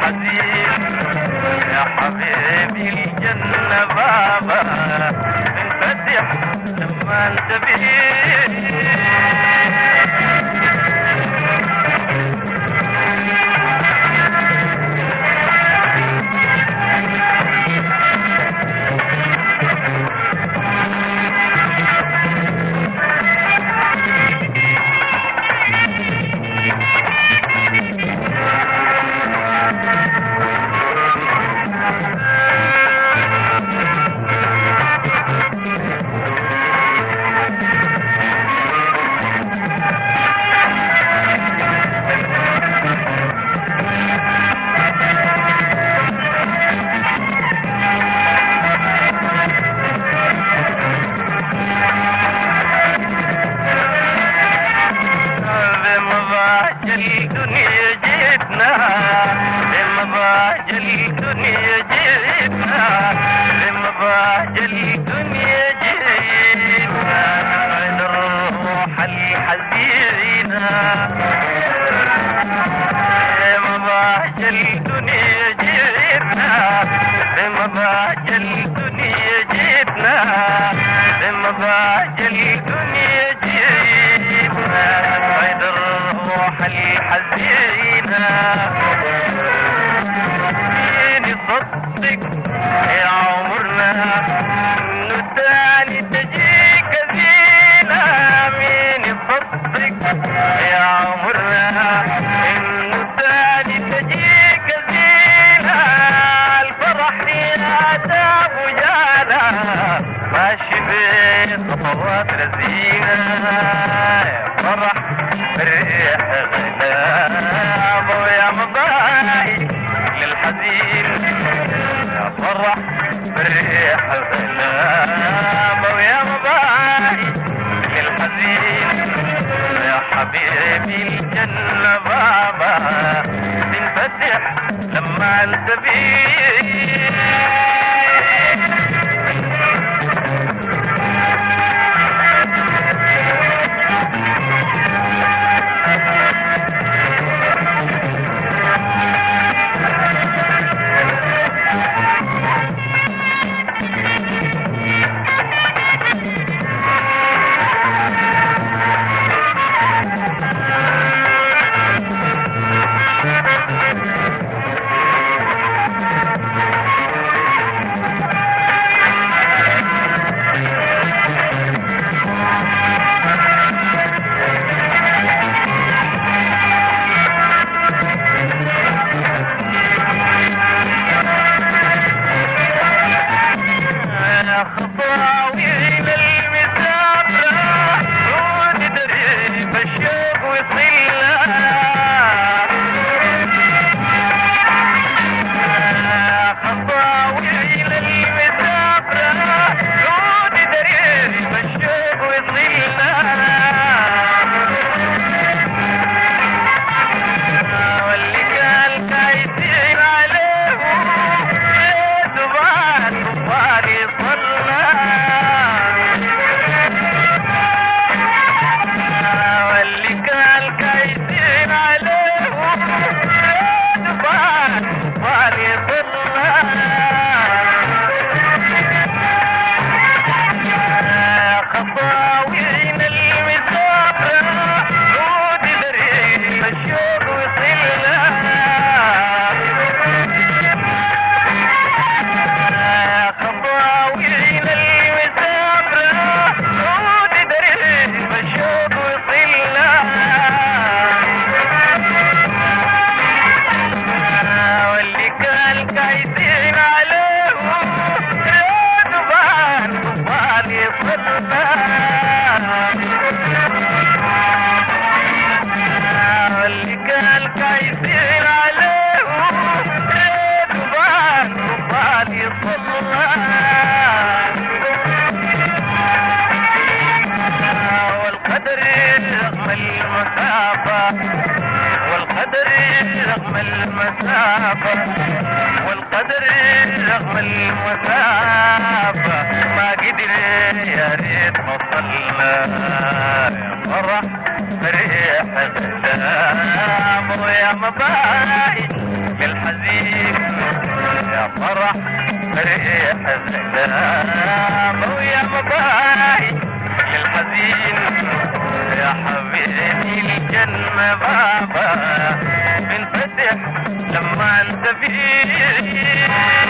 للحزين يا حبيبي الجنة بابا منفتح لما انت بيه بمضاج الدنيا جيتنا بمضاج الدنيا جيتنا بمضاج الدنيا جيتنا بعد الروح الحزينة بمضاج الدنيا جيتنا بمضاج الدنيا جيتنا بمضاج الدنيا جيتنا بعد الروح الحزينة مين يصدق يا عمرنا انه تاني تجيك زينة مين يصدق يا عمرنا انه تاني تجيك زينة الفرح يا داب وجانا ماشي بين خطوات رزينة يا فرح الريح غلاب ويا مضايق للحزين يا فرح بالريح الغلاب ويا مضايق للحزين يا حبيبي الجنة بابا تنفتح لما التبيه يا خطاوي للمسافرة وتدري بالشوق وصلنا يا خطاوي للمسافرة وتدري بالشوق وصلنا واللي قال كايسين عليه سبحان الله صلى واللي قال كايسين عليه سبحان الله صلى خطاوين المسافرة وتدري الشوق وصلنا خطاوين المسافرة وتدري الشوق وصلنا واللي كان كايسين عليه رضوان طوال يصلنا واللي كان كايسين عليه رضوان طوال يصلنا والقدر رغم المسافة والقدر رغم المسافة والقدر رغم المسافة ما قدر يا ريت وصلنا يا فرح فريح غلام ويا مباي الحزين يا فرح ريح السلام ويا مباي للحزين يا حبيبي الجنة بابا بنفتح لما انت فيه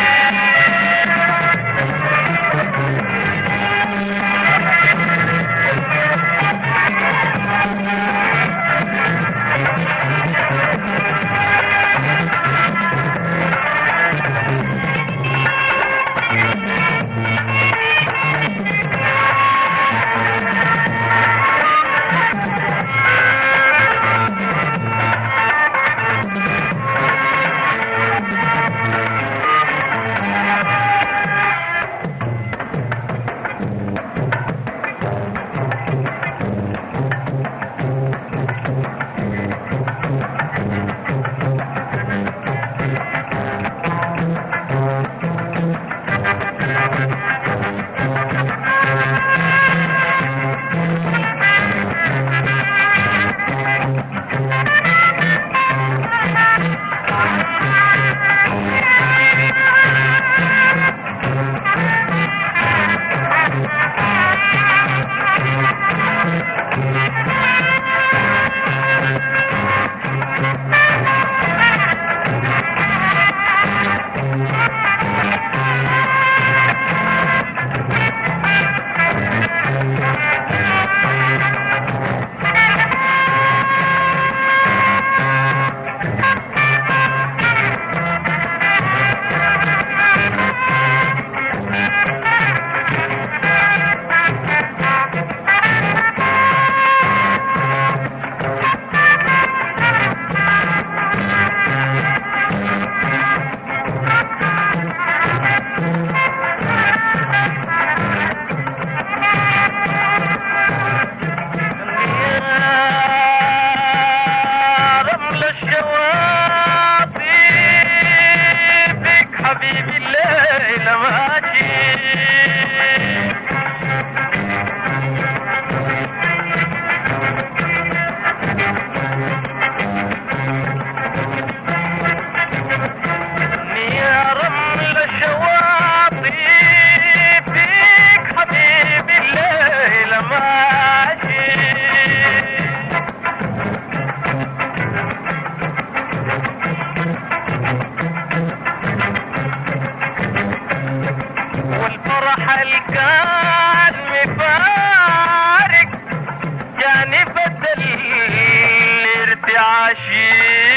يا رمل الشواطئ بك حبيبي الليل ماشي يا رمل الشواطئ بك حبيبي الليل ماشي والفرح الكان مفارق جانبة الارتعاشي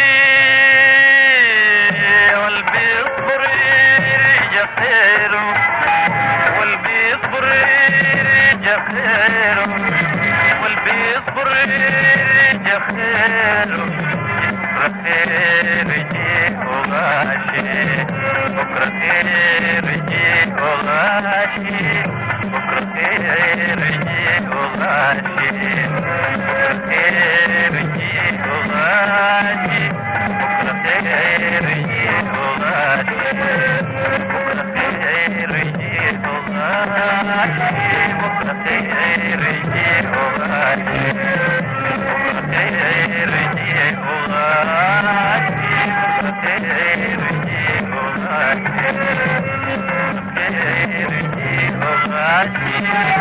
والبي يصبر يرجع خيره والبي يصبر يرجع خيره والبي يصبر يرجع خيره بكرة خير يجي وغاشي بكرة خير يجي وغاشي بكرة خير يجي وغاشي بكرة خير يجي وغاشي بكرة خير يجي وغاشي بكرة خير يجي وغاشي بكرة خير يجي وغاشي خير يجي وغاشي خير يجي وغاشي خير يجي وغاشي